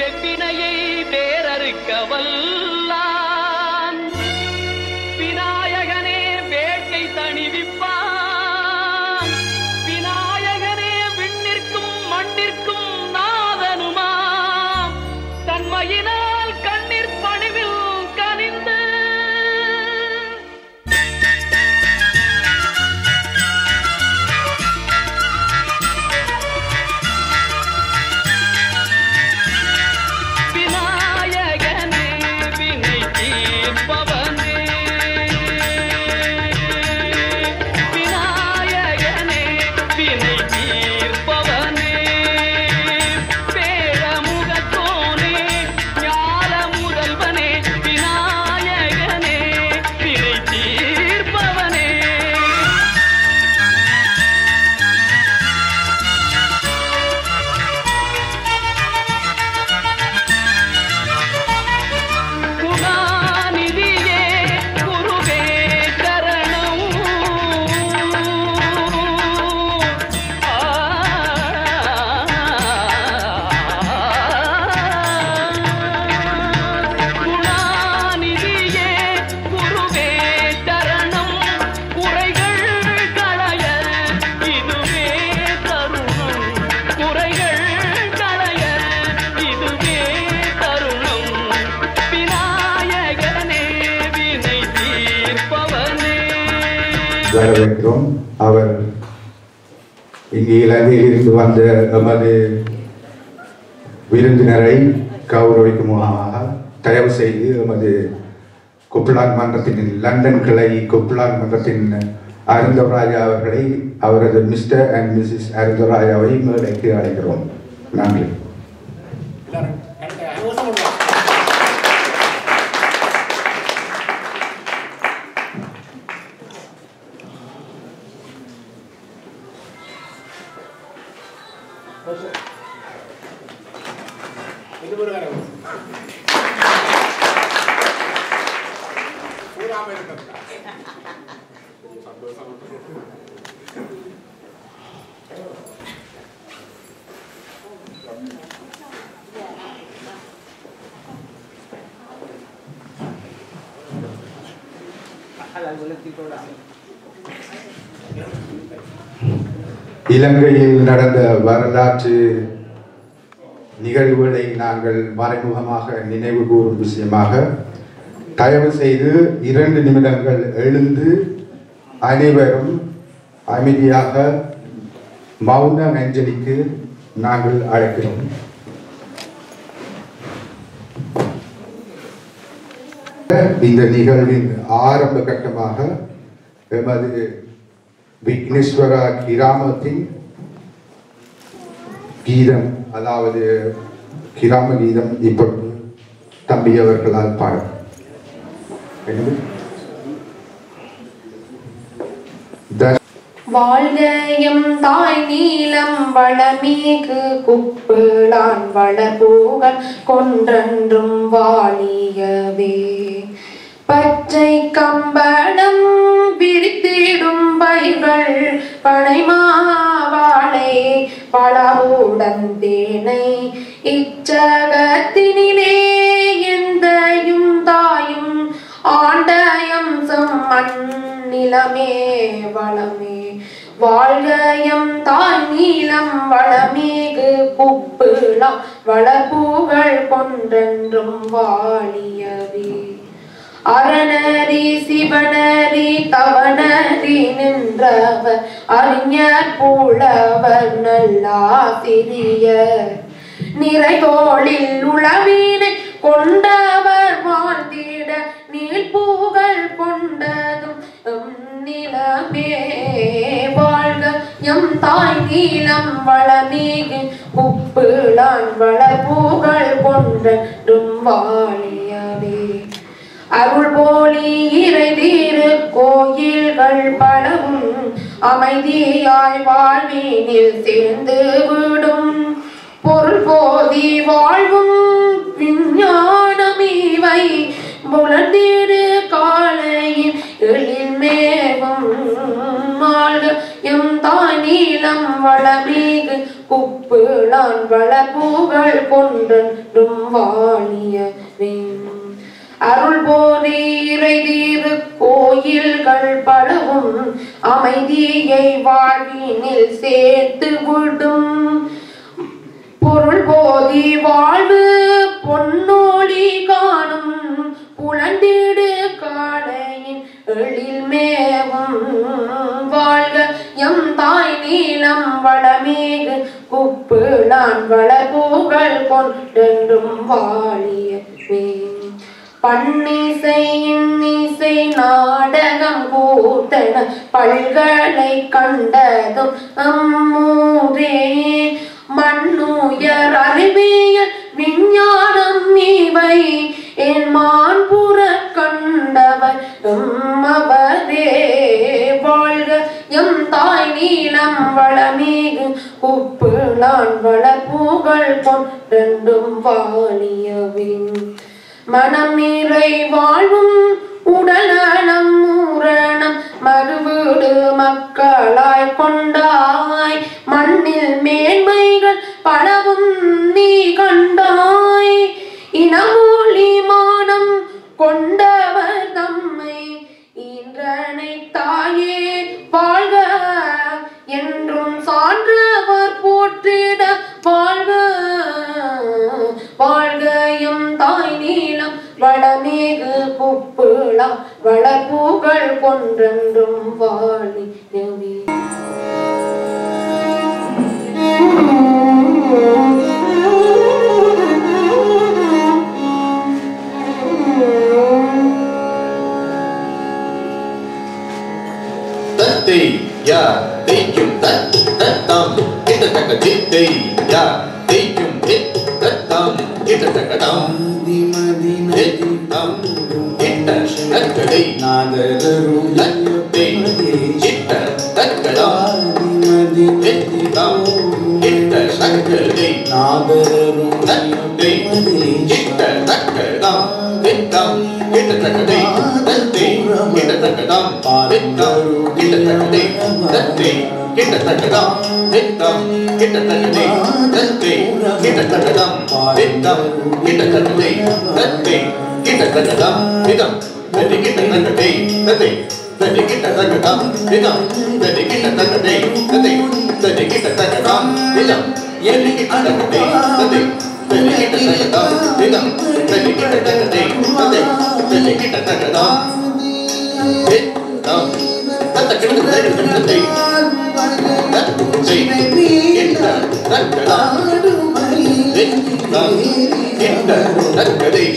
செவ்வினையை வேறறுக்க வல்லான் விநாயகனே வேட்டை தணிவிப்பான் விநாயகனே விண்ணிற்கும் மண்ணிற்கும் நாதனுமா தன்மையினால் கண்ணீர் பணிவில் கனிந்து விநாயகனே வினை தீர்ப்பவனே விநாயகனே வினை தீர்ப்பவனே பேரமுகத்தோனே ஞான முதல்வனே விநாயகனே வினை தீர்ப்பவனே குணாநிதியே குருவே சரணம் ஆ குணாநிதியே குருவே சரணம் குறைகள் களைய இதுவே தருணம் குறைகள் களைய இதுவே தருணம் விநாயகனே வினை தீர்ப்பவனே வரவேற்கிறோம் அவர் இங்கு இலங்கையிலிருந்து வந்த எமது விருந்தினரை கௌரவிக்கும் முகமாக தயவு செய்து எமது குப்லான் மன்றத்தின் லண்டன் கிளை குப்லான் மன்றத்தின் அருந்தராஜா அவர்களை அவரது மிஸ்டர் அண்ட் மிஸ்ஸஸ் அருந்தராஜாவை மேடைக்கு அழைக்கிறோம் நன்றி எல்லாரும் கரெக்டா அவசரம் பண்ணுவாங்க இது ஒரு காரம் பூராம இருக்கா சந்தோஷம் இலங்கையில் நடந்த வரலாற்று நிகழ்வுகளை நாங்கள் மறைமுகமாக நினைவு கூறும் விஷயமாக தயவு செய்து இரண்டு நிமிடங்கள் எழுந்து அனைவரும் அமைதியாக மௌன அஞ்சலிக்கு நாங்கள் அழைக்கிறோம் இந்த நிகழ்வின் ஆரம்ப கட்டமாக எமது விக்னேஸ்வரா கிராமத்தின் கீதம் அதாவது கிராம கீதம் இப்பொழுது தம்பி அவர்களால் பாட என்னது? த- வாழ்கையும் தாய் நீலம் வளமீகு குப்பிளான் வளர்பூகள் கொன்றன்றும் வாழியவே பச்சை கம்பளம் விரித்திடும் பைகள் பனைமாவாளை பழவுடன் தேனை இச்சகத்தினிலே எந்தையும் தாயும் ஆண்டயம் மண்ணிலமே வளமே வாழ்கயம் தாய் நீளம் வளமேகு குப்பிளாம் வளப்பூகள் கொன்றென்றும் வாழியவே அரணரி சிவனரி தவனரி நின்றவர் அறிஞர் புலவர் நல்லாசிரியர் நிறைதோளில் உளவினை கொண்டவர் வாழ்ந்திட நீழ்பூகள் கொண்டதும் எம் நிலமே வாழ்க எம் தாய் நீளம் வளமீகு உப்புளான் வளர்பூகள் கொண்டும் வாழியவே அருள் போலி இறை தீரு கோயில்கள் பலவும் அமைதியாய் வாழ்வினில் சேர்ந்து விடும் பொருள் போதி வாழ்வும் விஞ்ஞானமீவை புலர்ந்திடு காலையில் எழில் மேவும் மாழ்க எம் தாய் நீளம் வளமீகு குப்ப குப்பிளான் வளர்பூகள் கொன்றும் வாழியவே அருள் போதி இறை தீரு கோயில்கள் பலவும் அமைதியை வாழ்வினில் சேர்த்து விடும் பொருள் போதி வாழ்வு பொன்னோழி காணும் புலந்திடு காளையின் எழில் மேவும் வாழ்க எம் தாய் நீளம் வளமேகு குப்பிளான் வளபூகள் கொண்டென்றும் வாழியவே பன்னிசை இன்னிசை நாடகம் கூத்தன பல்களை கண்டதும் அம்மூரே மண்ணுயர் அறிவியல் விஞ்ஞானம் இவை என் மான்புற கண்டவர் எம்மவரே வாழ்க எம் தாய் நீளம் வளமேகு உப்பு நான் வளர்பூகள் கொண்டென்றும் வாழியவே மனம் நிறை வாழ்வும் உடல்நலம் ஊரணம் மறுவீடு மக்களாய் கொண்டாய் மண்ணில் மேன்மைகள் பலவும் நீ கண்டாய் இனமொழி மானம் கொண்டவர் தம்மை இன்றனை தாயே வாழ்க என்றும் சான்றவர் போற்றிட வாழ்க வாழ்கையும் தாய் நீளம் வளமேகு குப்பிளா வளர்பூகள் கொன்றென்றும் வாழியவே தத்தை யா தேய்க்கும் தத் தத்தாம் கிட்டத்தக்க தித்தை யா தேய்க்கும் தித் தத்தாம் கிட்டத்தக்க தாம் தித்தம் கிட்ட தக்கடை தத்தை கிட்ட தக்கடாம் தித்தம் கிட்ட தக்கடை தத்தை கிட்ட தக்கடாம் தித்தம் கிட்ட தக்கடை தத்தை கிட்ட தக்கடாம் தித்தம் கிட்ட தக்கடை தத்தை கிட்ட தக்கடாம் தித்தம் கிட்ட தக்கடை தத்தை கிட்ட தக்கடாம் தித்தம் கிட்ட தக்கடை தத்தை கிட்ட தக்கடாம் திதம் தத்தை கிட்ட தக்கடை தத்தை தத்தை கிட்ட தக்கடாம் திதம் தத்தை கிட்ட தக்கடை தத்தை தத்தை கிட்ட தக்கடாம் திதம் எல்லி கிட்ட தக்கடை தத்தை தத்தை கிட்ட தக்கடாம் திதம் தத்தை கிட்ட தக்கடை தத்தை தத்தை கிட்ட தக்கடாம் திதம் தத்தை கிட்ட தக்கடை தத்தை கிட்ட தக்கடாம் திதம் கிட்ட தக்கடை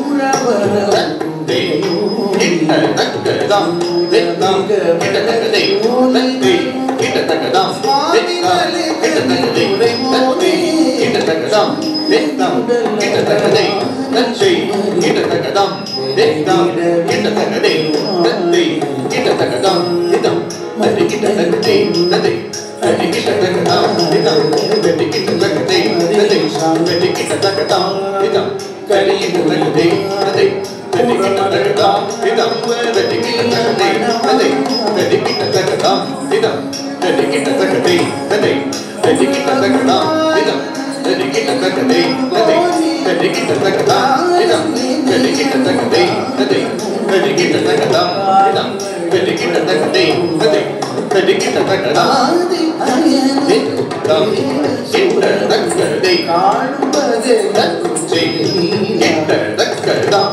தத்தை கிட்ட தக்கடாம் திதம் கிட்ட தக்கடை தத்தை கிட்ட தக்கடாம் திதம் கிட்ட தக்கடை தத்தை கிட்ட தக்கடாம் திதம் கிட்ட தக்கடை தத்தை கிட்ட தக்கடாம் திதம் கிட்ட தக்கடை தத்தை கிட்ட தக்கடாம் திதம் தத்தை கிட்ட தக்கடை தத்தை தத்தை கிட்ட தக்கடாம் திதம் தத்தை கிட்ட தக்கடை தத்தை தத்தை கிட்ட தக்கடாம் திதம் கரியிட்ட தக்கடை தத்தை தத்தை கிட்ட தக்கடாம் திதம் தத்தை கிட்ட தக்கடை தத்தை தத்தை கிட்ட தக்கடாம் திதம் தத்தை கிட்ட தக்கடை தத்தை தத்தை கிட்ட தக்கடாம் திதம் தத்தை கிட்ட தக்கடை தத்தை தத்தை கிட்ட தக்கடாம் திதம் தத்தை கிட்ட தக்கடை தத்தை தத்தை கிட்ட தக்கடாம் திதம் தத்தை கிட்ட தக்கடை தத்தை தத்தை கிட்ட தக்கடாம் திதம் கிட்ட தக்கடை தத்தை கிட்ட தக்கடாம்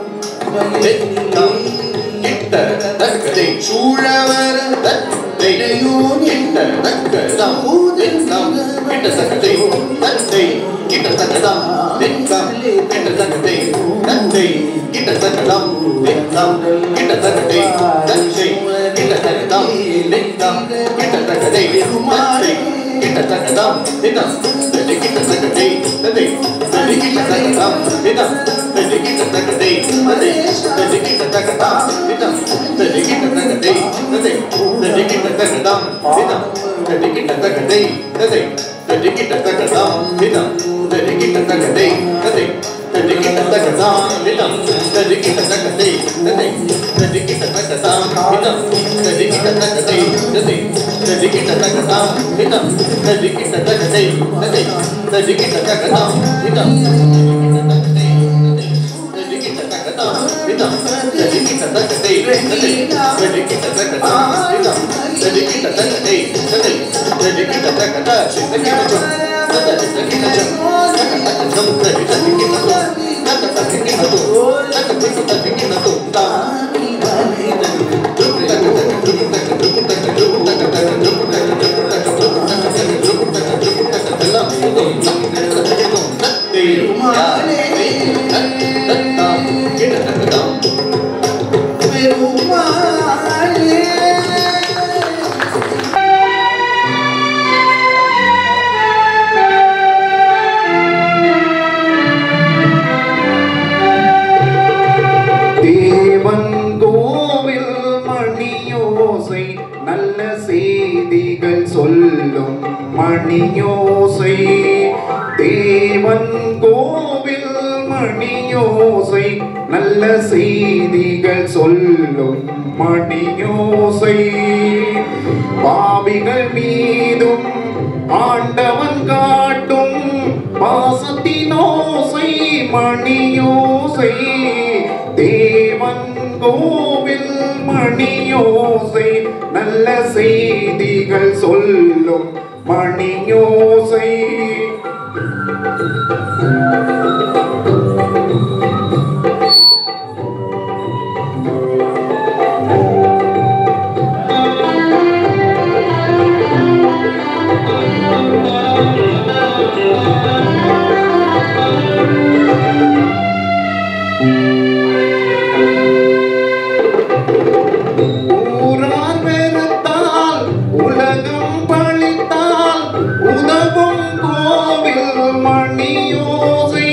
திதம் கிட்ட தக்கடை சூழவர் தத்தை கிட்ட தக்கடாம் திதம் கிட்ட தக்கடை தத்தை கிட்ட தக்கடாம் திதம் கிட்ட தக்கடை தத்தை கிட்ட தக்கடாம் திதம் கிட்ட தக்கடை தத்தை கிட்ட தக்கடாம் திதம் கிட்ட தக்கடை தத்தை கிட்ட தக்கடாம் திதம் தத்தை கிட்ட தக்கடை தத்தை தத்தை கிட்ட தக்கடாம் திதம் தத்தை கிட்ட தக்கடை தத்தை தத்தை கிட்ட தக்கடாம் திதம் தத்தை கிட்ட தக்கடை தத்தை தத்தை கிட்ட தக்கடாம் திதம் தத்தை கிட்ட தக்கடை தத்தை தடிக்கிட்ட தகதாம் தினம் தடிக்கிட்ட தகதை கதை தடிக்கிட்ட தகதாம் தினம் தடிக்கிட்ட தகதை கதை தடிக்கிட்ட தகதாம் தினம் தடிக்கிட்ட தகதை கதை தடிக்கிட்ட தகதாம் தினம் தடிக்கிட்ட தகதை கதை தடிக்கிட்ட தகதாம் தினம் தடிக்கிட்ட தகதாம் தினம் தடிக்கிட்ட தகதை கதை தடிக்கிட்ட தகதாம் தினம் தடிக்கிட்ட தகதை கதை தடிக்கிட்ட தகதா தடிக்கிட்ட ஜம் தட தடிக்கிட்ட ஜம் தட தட ஜம் தடி தடிக்கிட்ட ஜம் தட தடிக்கிட்ட ஜம் தட தடிக்கிட்ட தடிக்கிட்ட ஜம் தா தேவன் கோவில் மணியோசை நல்ல செய்திகள் சொல்லும் மணியோசை தேவன் கோவில் மணியோசை நல்ல செய்திகள் சொல்லும் மணியோசை பாவிகள் மீதும் ஆண்டவன் காட்டும் பாசத்தினோசை மணியோசை தேவன் கோவில் மணியோசை நல்ல செய்திகள் சொல்லும் மணியோசை ஊரார் வெறுத்தால் உலகம் பழித்தால் உதவும் கோவில் மணியோசை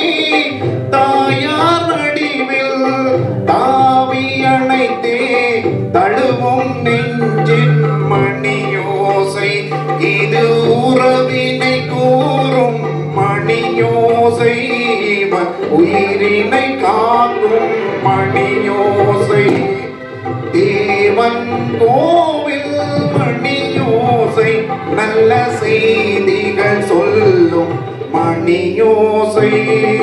தாயார் நடிவில் தாவி அணைத்தே தழுவும் நெஞ்சின் மணியோசை இது உறவினை கூறும் மணியோசை இவன் உயிரினை காக்கும் மணியோசை தேவன் கோவில் மணியோசை நல்ல செய்திகள் சொல்லும் மணியோசை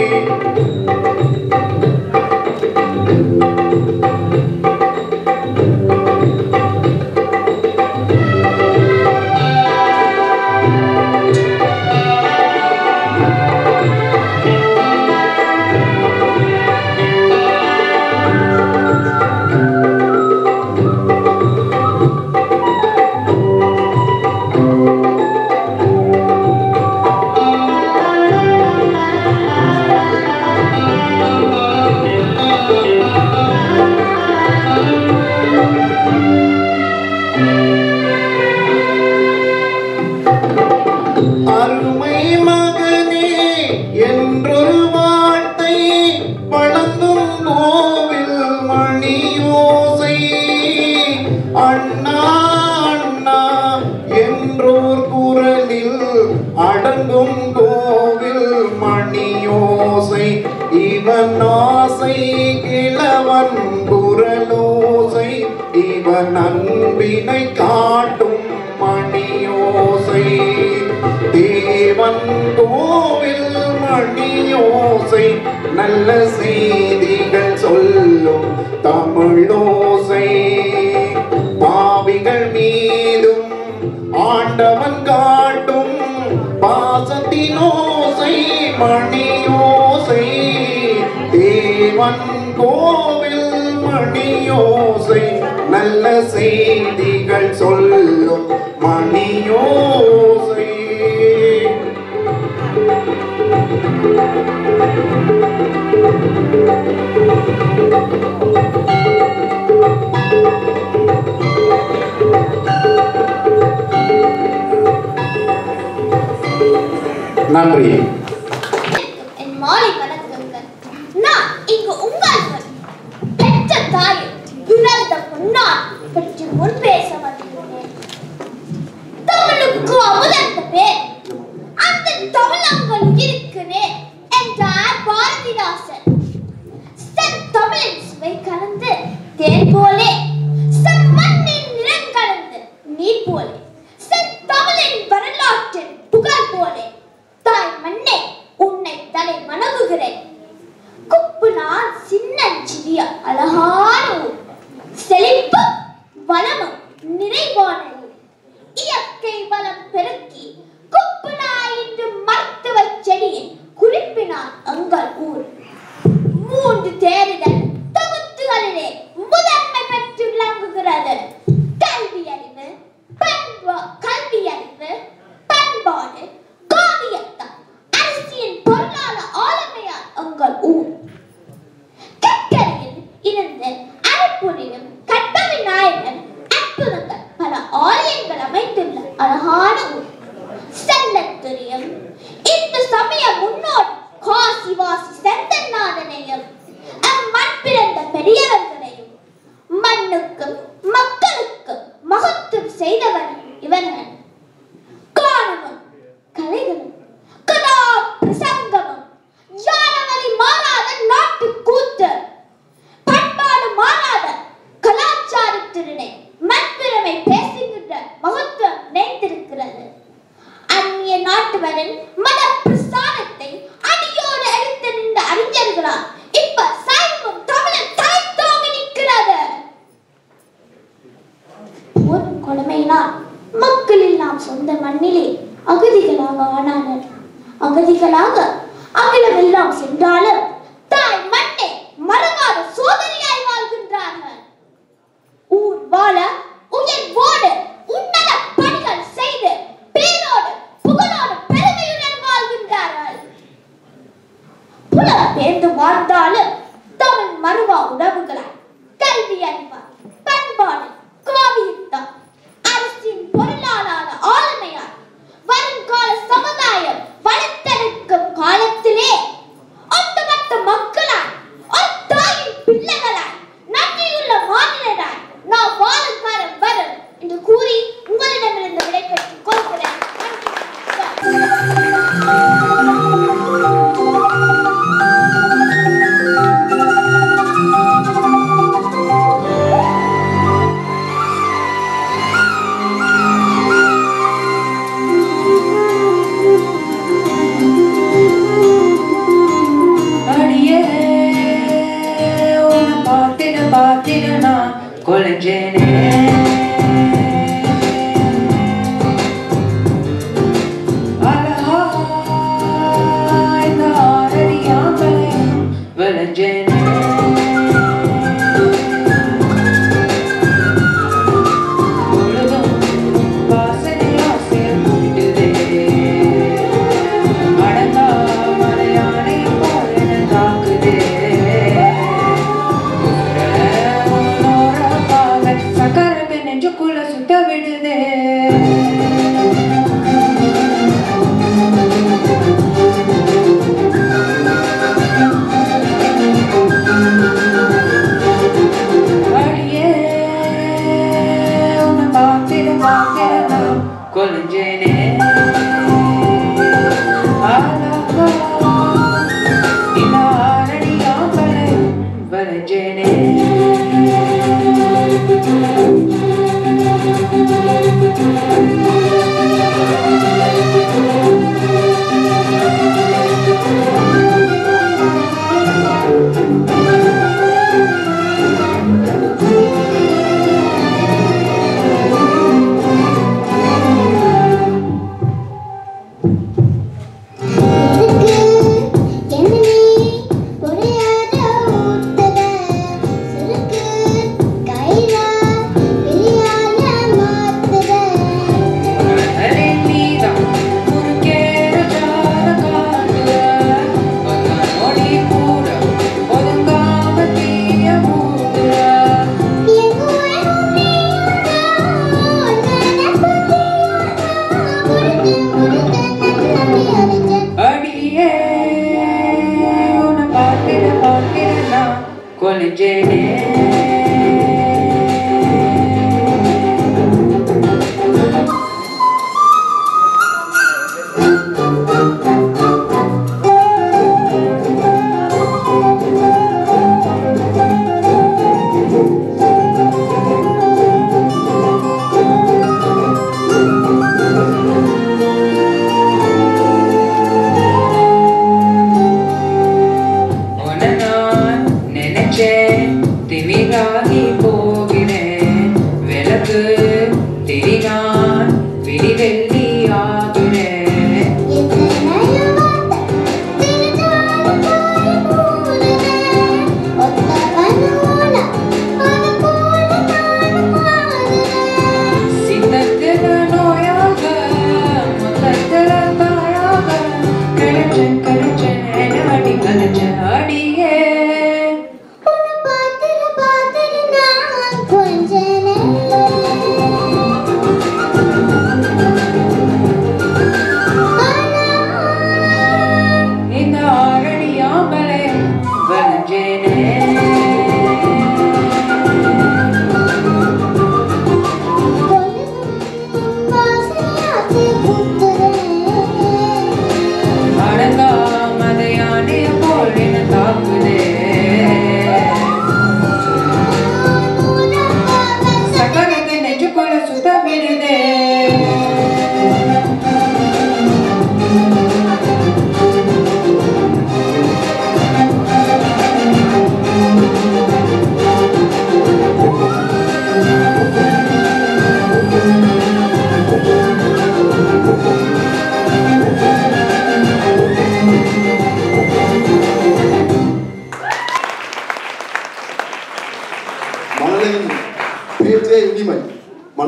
அருமை மகனே என்றொரு வார்த்தை வழங்கும் கோவில் மணியோசை அண்ணா அண்ணா என்றோர் குரலில் அடங்கும் கோவில் மணியோசை இவன் ஆசை கிழவன் குரலோசை இவன் அன்பினை காட்டும் மணியோசை தேவன் கோவில் மணியோசை நல்ல செய்திகள் சொல்லும் தமிழோசை பாவிகள் மீதும் ஆண்டவன் காட்டும் பாசத்தினோசை மணியோசை தேவன் கோவில் மணியோசை நல்ல செய்திகள் சொல்லும் மணியோசை நன்றி என் மாலை வணக்கங்கள் நான் இங்கு உங்கள் பெற்ற தாயை பிறந்த பொன்னார் பற்றி முன் பேச வந்துள்ளேன் தமிழுக்கு அமுதத்த பேர் காளிதாசன் செந்தமிழின் சுவை கலந்து தேன் போலே செம்மண்ணின் நிறம் கலந்து நீர் போலே செந்தமிழின் வரலாற்றின் புகழ் போலே தாய் மண்ணே உன்னை தலை வணங்குகிறேன் குப்பு நான் சின்னஞ்சிறிய அழகான ஊர் செழிப்பு வளமும் நிறைவான ஊர் இயற்கை வளம் பெருக்கி குப்புனா என்று மருத்துவ செடியின் குறிப்பினார் எங்கள் ஊர் மூன்று தேர்தல் தொகுத்துகளிலே முதன்மை பெற்று விளங்குகிறது கல்வி அறிவு பண்பா கல்வி அறிவு பண்பாடு காவியத்தம் அரசியல் பொருளாதார ஆளுமையார் எங்கள் ஊர் கற்கரையில் இருந்து அரைப்புரியும் கட்டளை நாயகன் அற்புதங்கள் பல ஆலயங்கள் அமைந்துள்ள அழகான ஊர் செல்லத்துரியம் இந்து சமய முன்னோடி காசிவாசி செந்தநாதனையும் அம்மண் பிறந்த பெரியவர்களையும் மண்ணுக்கும் மக்களுக்கும் மகத்துவம் செய்தவர் இவர்கள் காணமும் கலைகளும் கதா பிரசங்கமும் யானவழி மாறாத நாட்டு கூத்து பண்பாடு மாறாத கலாச்சாரத்தினை மண்பிறமை பேசுகின்ற மகத்துவம் நினைத்திருக்கிறது அந்நிய நாட்டுவரின் மத பிரஸ்தானத்தை அடியோடு எடுத்து நின்ற அறிஞர்களால் இப்ப சைவம் தமிழன் தலைத்தோங்கி நிற்கிறது ஒரு கொடுமையினால் மக்களில் நாம் சொந்த மண்ணிலே அகதிகளாக ஆனானர் அகதிகளாக அகிலமெல்லாம் சென்றாலும் தாய் மண்ணை மறவாத சோதனையாய் வாழ்கின்றார்கள் ஊர் வாழ உயர்வோடு உன்னத பணிகள் செய்து பேரோடு புகழோடு பெருமையுடன் வாழ்கின்றார்கள் புலம் பேர்ந்து வாழ்ந்தாலும் தமிழ் மறுவா உணவுகளாய் கல்வி அறிவார் பண்பாடு காவியத்தம் அரசின் பொருளாதார ஆளுமையார் வருங்கால சமுதாயம் வளர்த்தெடுக்கும் காலத்திலே ஒட்டுமொத்த மக்களாய் ஒரு தாயின் பிள்ளைகளாய் நன்றியுள்ள மாநிலராய் நாம் வாழும் காலம் வரும் என்று கூறி உங்களிடமிருந்து விடைபெற்றுக் கொள்கிறேன் நன்றி.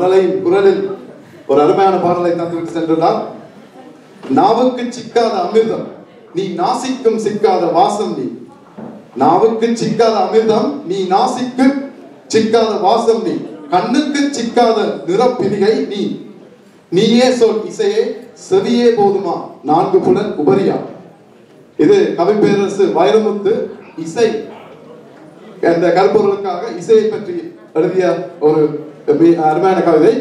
மழலையின் குரலில் ஒரு அருமையான பாடலை தந்துவிட்டு சென்றுள்ளார் நாவுக்கு சிக்காத அமிர்தம் நீ நாசிக்கும் சிக்காத வாசம் நீ நாவுக்கு சிக்காத அமிர்தம் நீ நாசிக்கு சிக்காத வாசம் நீ கண்ணுக்கு சிக்காத நிறப்பிரிகை நீ நீயே சொல் இசையே செவியே போதுமா நான்கு புலன் உபரியா இது கவிப்பேரரசு வைரமுத்து இசை என்ற கருப்பொருளுக்காக இசையை பற்றி எழுதிய ஒரு மி- அருமையான கவிதை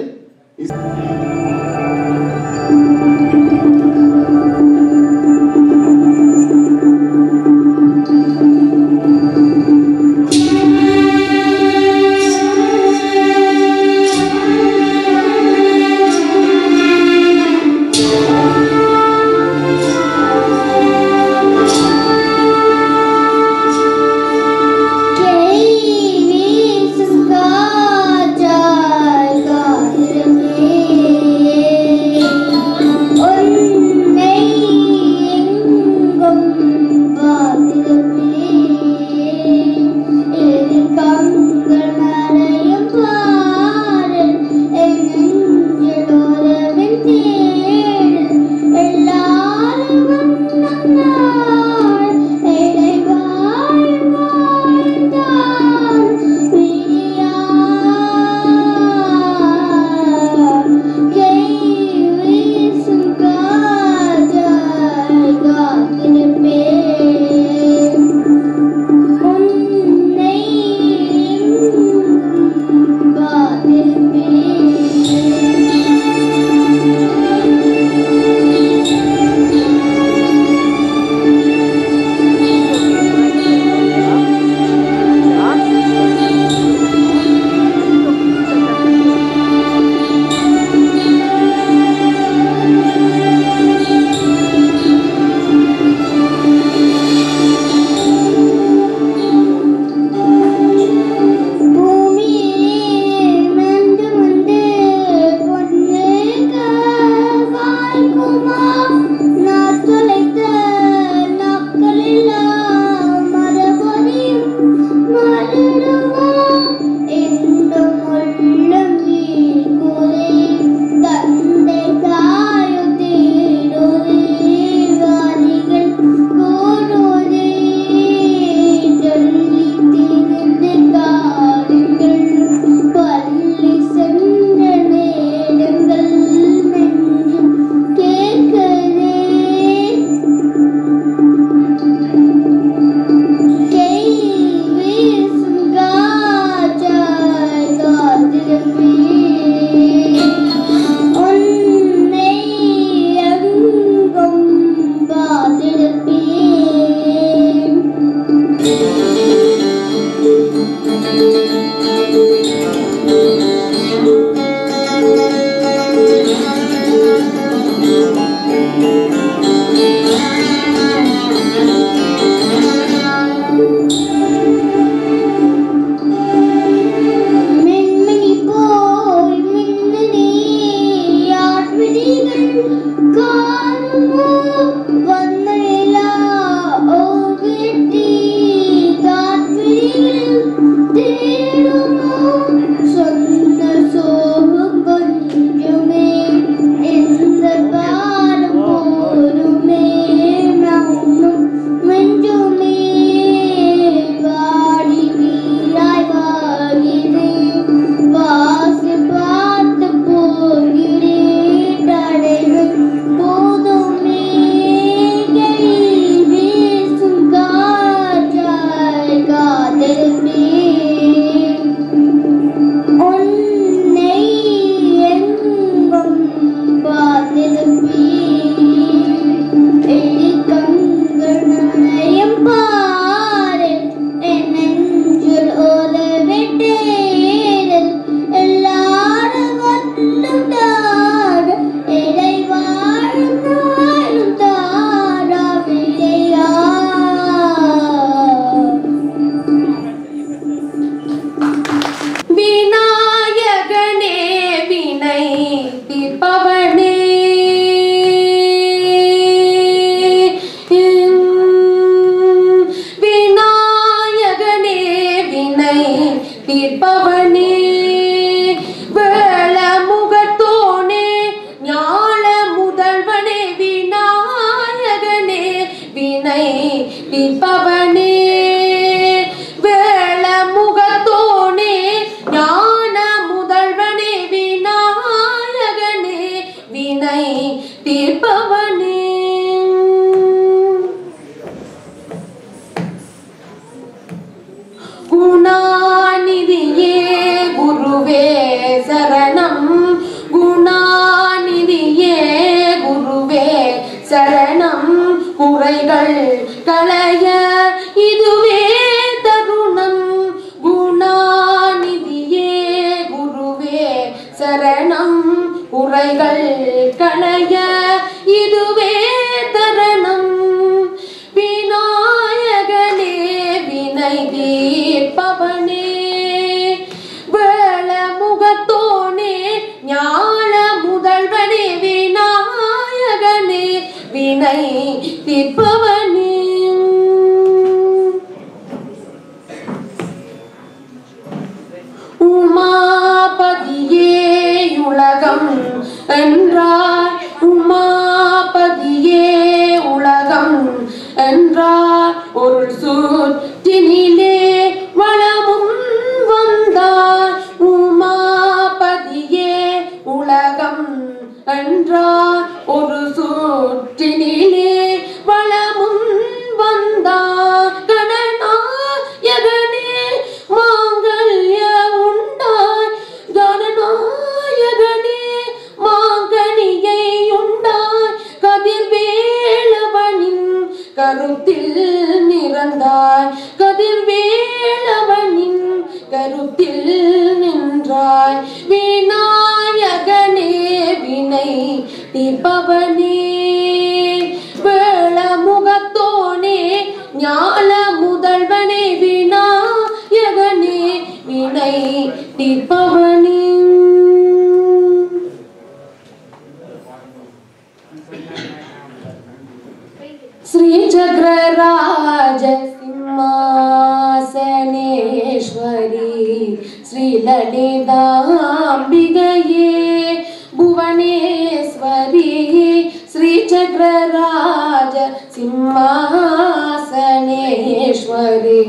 வீசும் காற்றாய் காத்திருந்தேன் தீபவனே வேள முகத்தோனே ஞான முதல்வனே விநாயகனே வினை தீர்ப்பவனே குணாநிதியே குருவே சரணம் குணாநிதியே குருவே சரணம் குறைகள் களைய இதுவே தருணம் குணாநிதியே குருவே சரணம் குறைகள் களைய இதுவே தருணம் விநாயகனே வினை தீர்ப்பவனே வேள முகத்தோனே ஞான முதல்வனே விநாயகனே வினை தீர்ப்பவனே உமாபதியே உலகம் என்றார் உமாபதியே உலகம் என்றார் ஒரு சுற்றினிலே வளமும் வந்தார் உமாபதியே உலகம் என்றார் ஒரு சுற்றினிலே வளமும் வந்தார் கணநாயகனே மாங்கல்ய உண்டாய் கணநாயகனே மாங்கனியை உண்டாய் கதிர்வேலவனின் கருத்தில் நிறந்தாய் கதிர்வேலவனின் கருத்தில் நின்றாய் விநாயகனே வினை தீபவனே வேள முகத்தோனே ஞான முதல்வனே விநாயகனே வினை தீர்ப்பவனே श्रीचक्रराज सिंहासनेश्वरी श्रीललिताम्बिकये भुवनेश्वरी श्रीचक्रराज सिंहासनेश्वरी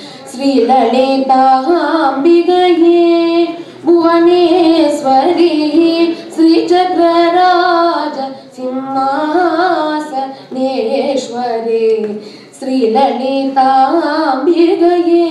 श्रीललिताम्बिकये भुवनेश्वरी श्रीचक्रराज सिंहासनेश्वरी श्रीललिताम्बिकये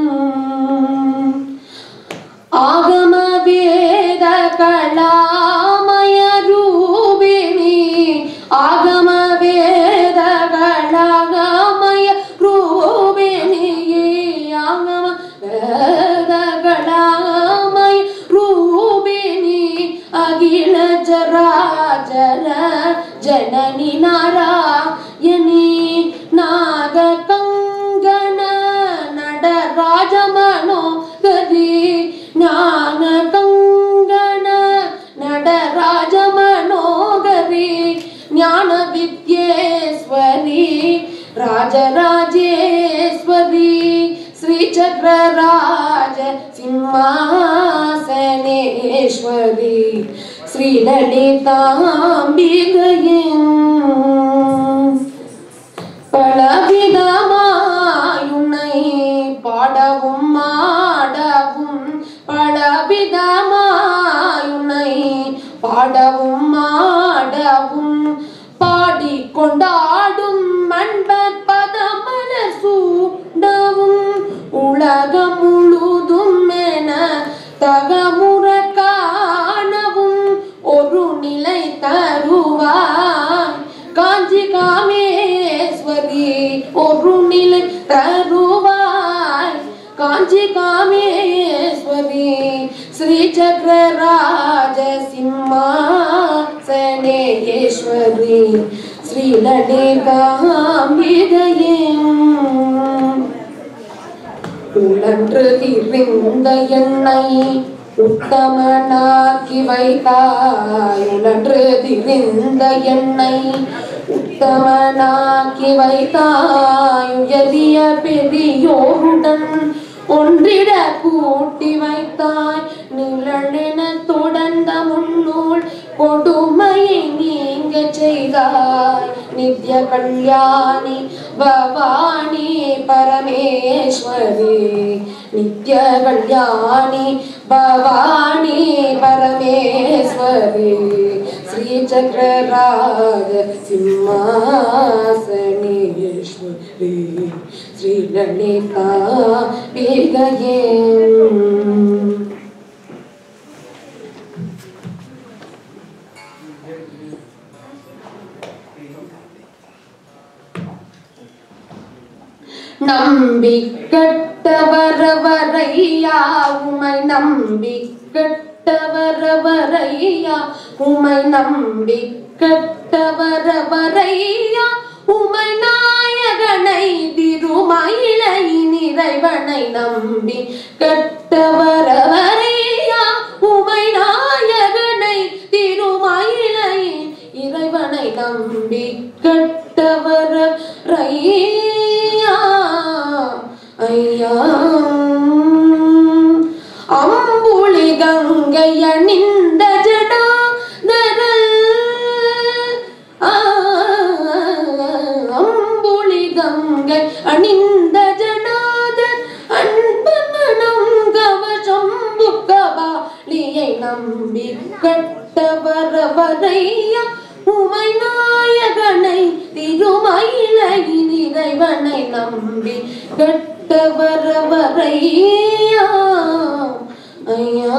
ஆகம வேத கலாமய ரூபிணி ஆகம வேத கலாமய ரூபிணியே ஆகம வேத கலாமய ரூபிணி அகில ஜராஜர ஜனனி நாராயணி நாக கங்கன நடராஜமனோ கதி ஞான கங்கண நடராஜ மனோகரி ஞான வித்யேஸ்வரி ராஜராஜேஸ்வரி ஸ்ரீ சக்கரராஜ சிம்மாசனேஸ்வரி ஸ்ரீ லலிதாம்பிகையின் பலவிதமாயுன்னை பாடவும் மாடவும் பலவிதமாயுன்னை பாடவும் மாடவும் பாடிக்கொண்டாடும் மண்பர் பதமலர் சூடவும் உலகம் முழுதும் என தகமுற காணவும் ஒரு நிலை தருவாய் காஞ்சி காமேஸ்வரி ஒரு நிலை தருவாய் காஞ்சி காமேஸ்வரி ஸ்ரீ சக்கரராஜ சிம்மாசனேஸ்வரி ஸ்ரீ லலிதாம்பிகையே உழன்று திரிந்த என்னை உத்தமனாக்கி வைத்தாய் உழன்று திரிந்த என்னை உத்தமனாக்கி வைத்தாய் உயரிய பெரியோருடன் ஒன்றிட கூட்டி வைத்தாய் நிழலென தொடர்ந்த முன்னூல் கொடுமையை நீங்க செய்தாய் நித்ய கல்யாணி பவானி பரமேஸ்வரி நித்ய கல்யாணி பவானி பரமேஸ்வரி ஸ்ரீ சக்கரராஜ சிம்மாசனேஸ்வரி ஸ்ரீ லலிதா பிகையே நம்பி கட்டவரவரையா உமை நம்பி கட்டவரவரையா உமை நம்பி கட்டவரவரையா உமை நாயகனை திருமயிலை நிறைவனை நம்பி கட்டவரவரையா உமை நாயகனை திருமயிலை இறைவனை நம்பி கட்டவர ரையா ஐயா அம்புலி கங்கை அணிந்த ஜடாதரல் அம்புலி கங்கை அணிந்த ஜடாதர் அன்பமனம் கவசம்பு கபாலியை நம்பி கட்டவரவரையா உமை நாயகனை திருமயிலை இறைவனை நம்பி கட்டவரவரையா ஐயா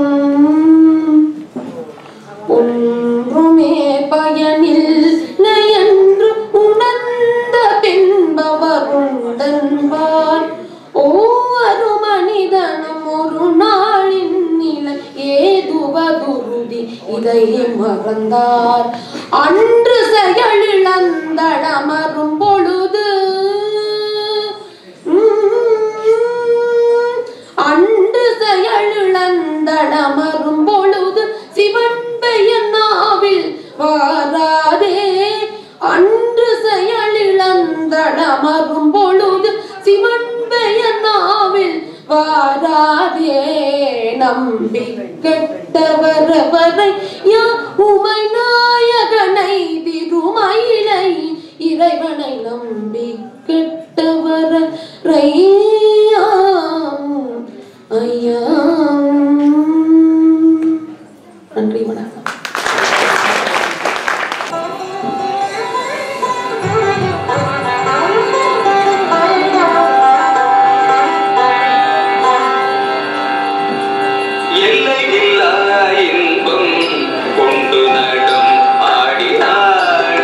ஒன்றுமே பயனில் என்று உணர்ந்த பின்பவருண்டன்பார் ஒவ்வொரு மனிதனும் ஒரு நாளின் நிலை ஏதுவதுருதி இதை மறந்தார் அன்று செயலிழந்தடமரும் பொழுது உம், அன்று செயலிழந்தடமரும் பொழுது சிவன் பெயர் நாவில் வாராதே அன்று செயலிழந்தடமரும் பொழுது சிவன் பெயர் நாவில் வாராதே நம்பி கெட்டவரவரை யா உமை நாயகனை திருமயிலை இறைவனை நம்பி கெட்டவர ரையா ஐயா நன்றி வணக்கம் எல்லையில்லா இன்பம் கொண்டு நடம் ஆடினாள்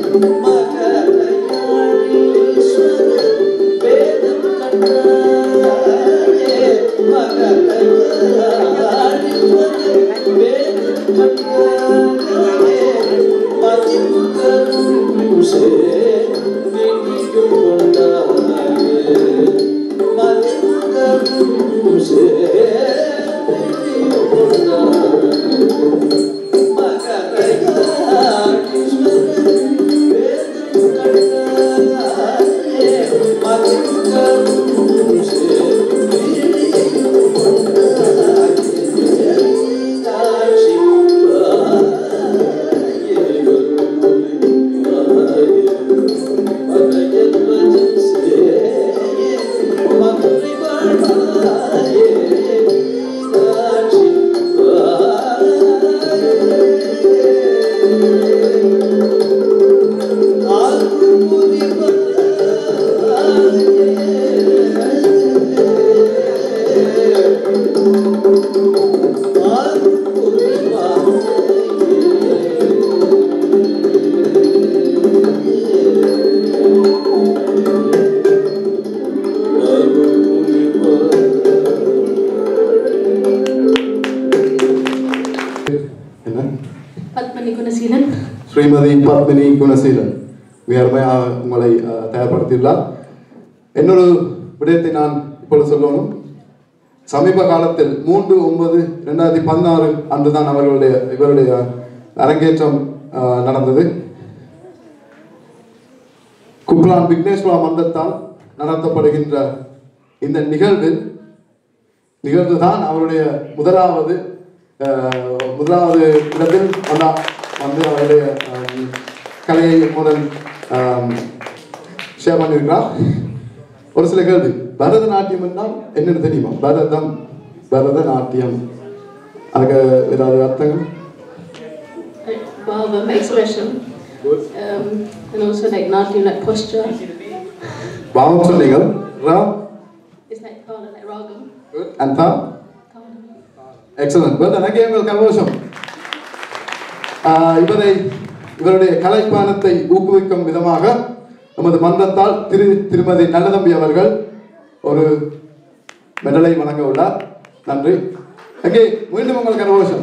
என்ன பத்மனி குணசீலன் ஸ்ரீமதி பத்மினி குணசீலன் மிக அருமையாக உங்களை அஹ், தயார்படுத்தியுள்ளார் இன்னொரு விடயத்தை நான் இப்பொழுது சொல்லணும் சமீப காலத்தில் மூன்று ஒன்பது ரெண்டாயிரத்தி பதினாறு அன்று தான் அவர்களுடைய இவருடைய அரங்கேற்றம் அஹ், நடந்தது குப்லான் விக்னேஸ்வரா மன்றத்தால் நடத்தப்படுகின்ற இந்த நிகழ்வில் நிகழ்வு தான் அவருடைய முதலாவது அஹ், முதலாவது இடத்தில் வந்தா வந்து அவருடைய அஹ், கலையை முதல் ஷேர் பண்ணியிருக்கிறார் ஒரு சில கேள்வி பரதநாட்டியம் என்றால் என்னன்னு தெரியுமா பரதம் பரதநாட்டியம் அதுக்கு ஏதாவது அர்த்தங்கள் Bhavam, expression. Um, and also like Natyam, like posture. பாவம் சொன்னீங்க ரா It's like Thala, like Ragam. and தா எக்ஸலன்ட் பட் எனக்கு எங்கள் கலவசம் இவரை இவருடைய கலைப்பானத்தை ஊக்குவிக்கும் விதமாக நமது மன்றத்தால் திரு திருமதி நல்லதம்பி அவர்கள் ஒரு மெடலை வழங்க உள்ளார் நன்றி அங்கே மீண்டும் உங்கள் கரகோஷம்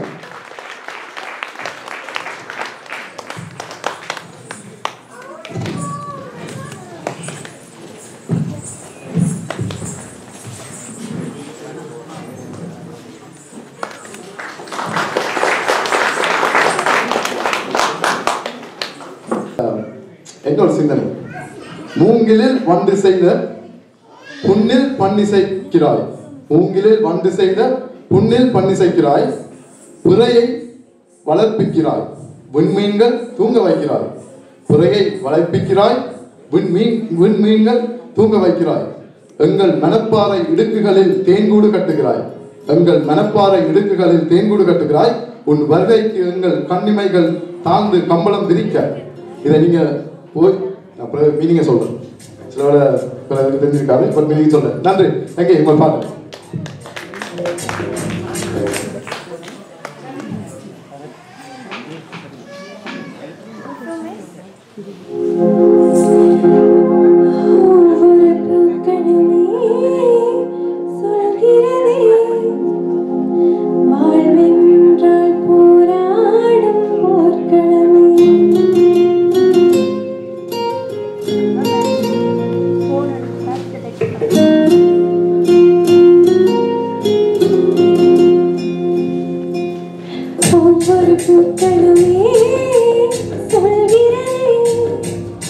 என்னொரு சிந்தனை மூங்கிலில் வண்டு செய்த புண்ணில் பண்ணிசைக்கிறாய் மூங்கிலில் வண்டு செய்த புண்ணில் பண்ணிசைக்கிறாய் புறையை வளர்ப்பிக்கிறாய் விண்மீன்கள் தூங்க வைக்கிறாய் புறையை வளர்ப்பிக்கிறாய் விண்மீன் விண்மீன்கள் தூங்க வைக்கிறாய் எங்கள் மனப்பாறை இடுக்குகளில் தேன்கூடு கட்டுகிறாய் எங்கள் மனப்பாறை இடுக்குகளில் தேன்கூடு கட்டுகிறாய் உன் வருகைக்கு எங்கள் கண்ணிமைகள் தாழ்ந்து கம்பளம் விரிக்க இதை நீங்க போய் அப்புறம் மீனிங்க சொல்றேன் சிலோட பிறகு தெரிஞ்சிருக்காரு இப்போ மீனிங் சொல்றேன் நன்றி தேங்க்யூ உங்கள் பாட்டு ஒவ்வொரு பூக்களுமே சொல்கிறதே வாழ்வென்றால் போராடும் போர்க்களமே ஒவ்வொரு பூக்களுமே சொல்கிறதே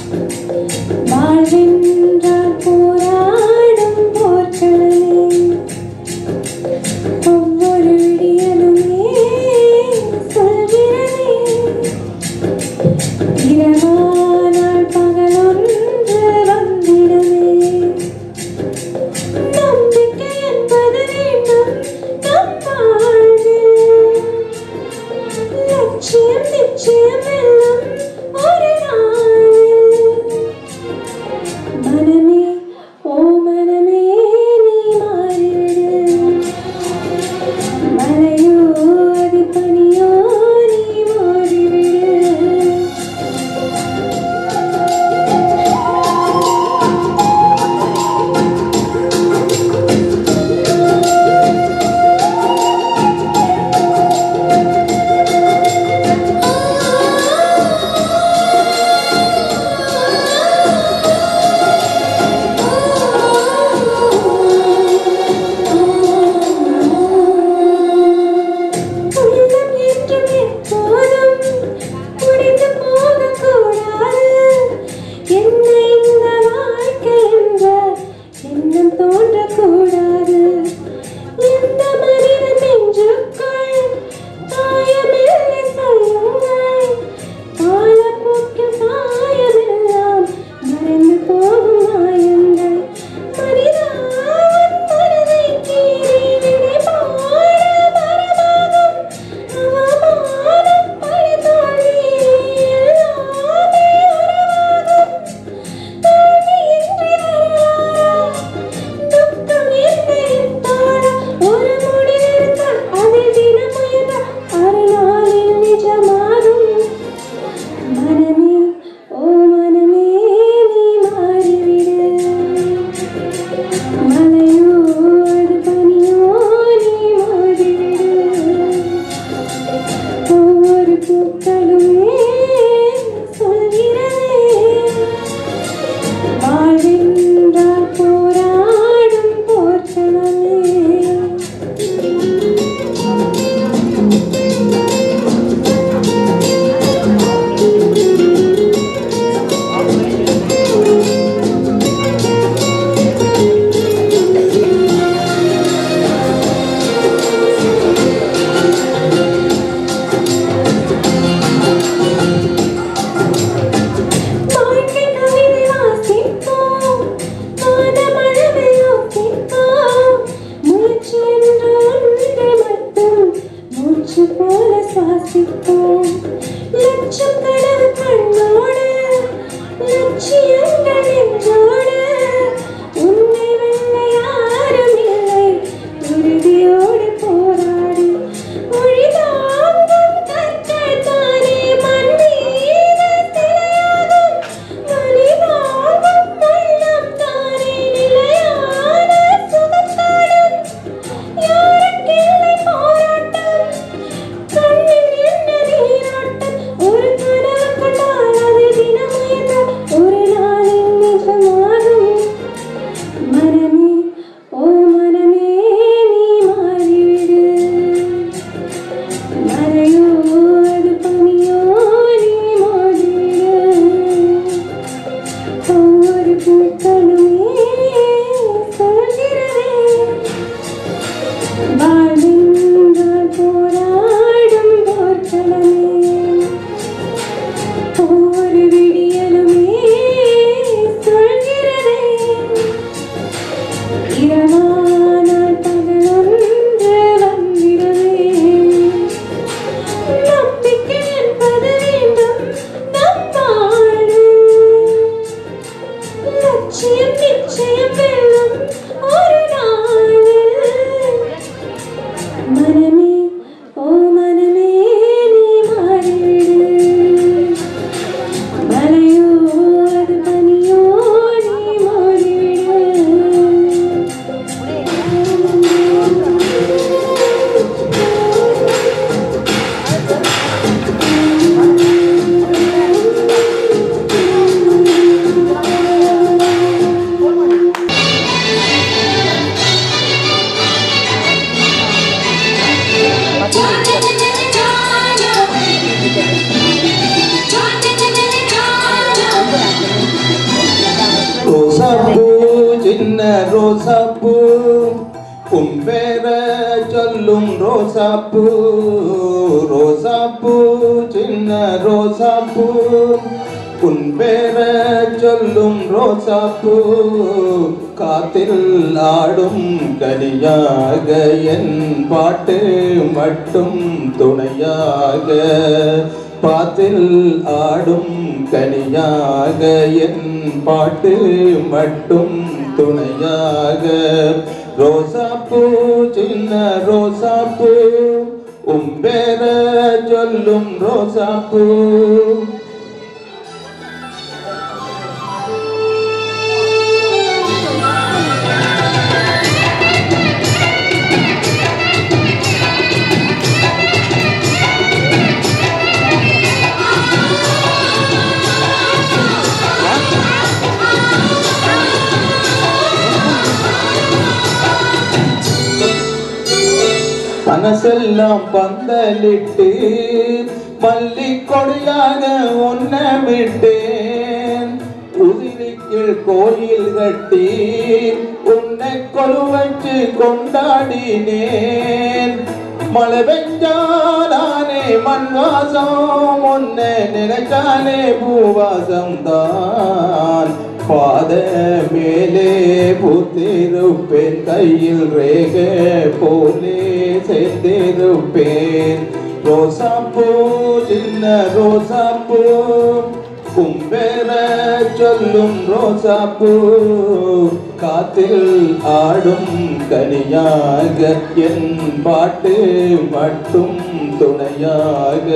லட்சியங்கள் என்றோடு உன்னை வெல்ல யாரும் இல்லை உறுதியோடு போராடு மொழிதாங்கும் கற்கள் தானே மண் மீது சிலையாகும் மணிதாங்கும் உள்ளம் தானே நிலையான சுகம் தாடும் யாருக்கில்லை போராட்டம் கண்ணில் என்ன நீராட்டம் ஒரு கனவு கண்டால் அது தினமுயன்றால் ஒரு நாளில் நிஜமாகும் மனமே ஓ மனமே நீ மாறிவிடு மறையோ அது பனியோ நீ மோதிவிடு ஒவ்வொரு பூக்களுமே சொல்கிறதே வாழ்வென்றால் போராடும் போர்க்களமே ஒவ்வொரு விடியலுமே சொல்கிறதே இரவானால் பகலொன்று வந்திடுமே நம்பிக்கை என்பது வேண்டும் நம் வாழ்வில் லட்சியம் நிச்சயம் வெல்லும் ஒரு நாளில் மனமே ஓ மனமே நீ மாறிவிடு மலையோ அது பனியோ நீ மோதிவிடு ரோசாப்பூ சின்ன ரோசாப்பூ உன் பேர சொல்லும் ரோசாப்பூ ரோசாப்பூ சின்ன ரோசாப்பூ உன் பேர சொல்லும் ரோசாப்பூ காத்தில் ஆடும் கனியாக என் பாட்டு மட்டும் துணையாக பாத்தில் ஆடும் கனியாக என் பாட்டு மட்டும் துணையாக ரோசாப்பூ சின்ன ரோசாப்பூ உம்பேர சொல்லும் ரோசாப்பூ மனசெல்லாம் பந்தலிட்டு பள்ளி கொடியாக உன்ன விட்டேன் உதிரிக்கில் கோயில் கட்டி உன்னை கொலு வச்சு கொண்டாடினேன் மழை பெஞ்சாலானே மண் வாசம் உன்னை நினைச்சாலே பூவாசம் தான் பாத மேலே பூத்திருப்பேன் கையில் ரேக போலே சேர்ந்திருப்பேன் ரோசாப்பூ சின்ன ரோசாப்பூ கும்பேர சொல்லும் ரோசாப்பூ காத்தில் ஆடும் கனியாக என் பாட்டு மட்டும் துணையாக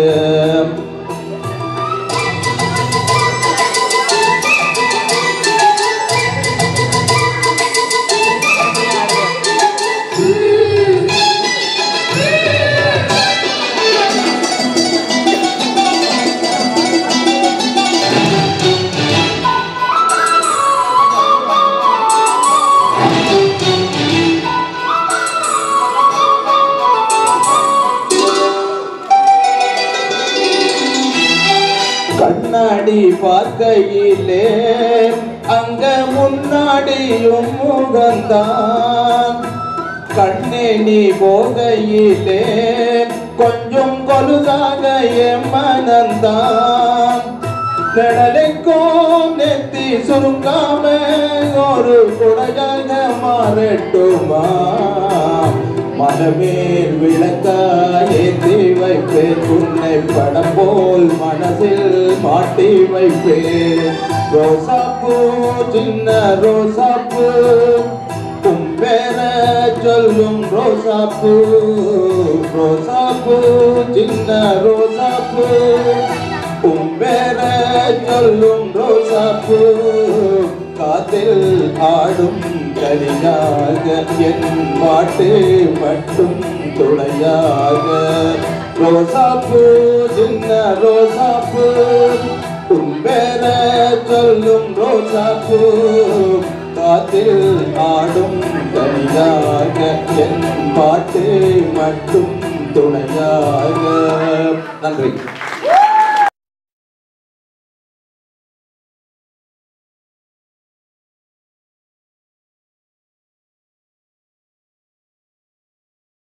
கண்ணாடி பார்க்கையிலே அங்க முன்னாடியும் முகந்தான் கண்ணே நீ போகையிலே கொஞ்சம் கொலுதாக என் மனந்தான் கடலைக்கும் நெத்தி சுருங்காம ஒரு குடையாக மாறட்டுமா மனமேல் விளக்கா ஏற்றி வைப்ப வைப்பேன் உன்னை படம் போல் மனதில் மாட்டி வைப்பேன் ரோசாப்பூ சின்ன ரோசாப்பூ உன் பேர சொல்லும் ரோசாப்பூ ரோசாப்பூ சின்ன ரோசாப்பூ உன் பேர சொல்லும் ரோசாப்பூ காத்தில் ஆடும் கலியாக என் பாட்டு மட்டும் துணையாக ரோசாப்பூ சின்ன ரோசாப்பூ உன் பேர சொல்லும் ரோசாப்பூ காத்தில் ஆடும் கனியாக என் பாட்டு மட்டும் துணையாக நன்றி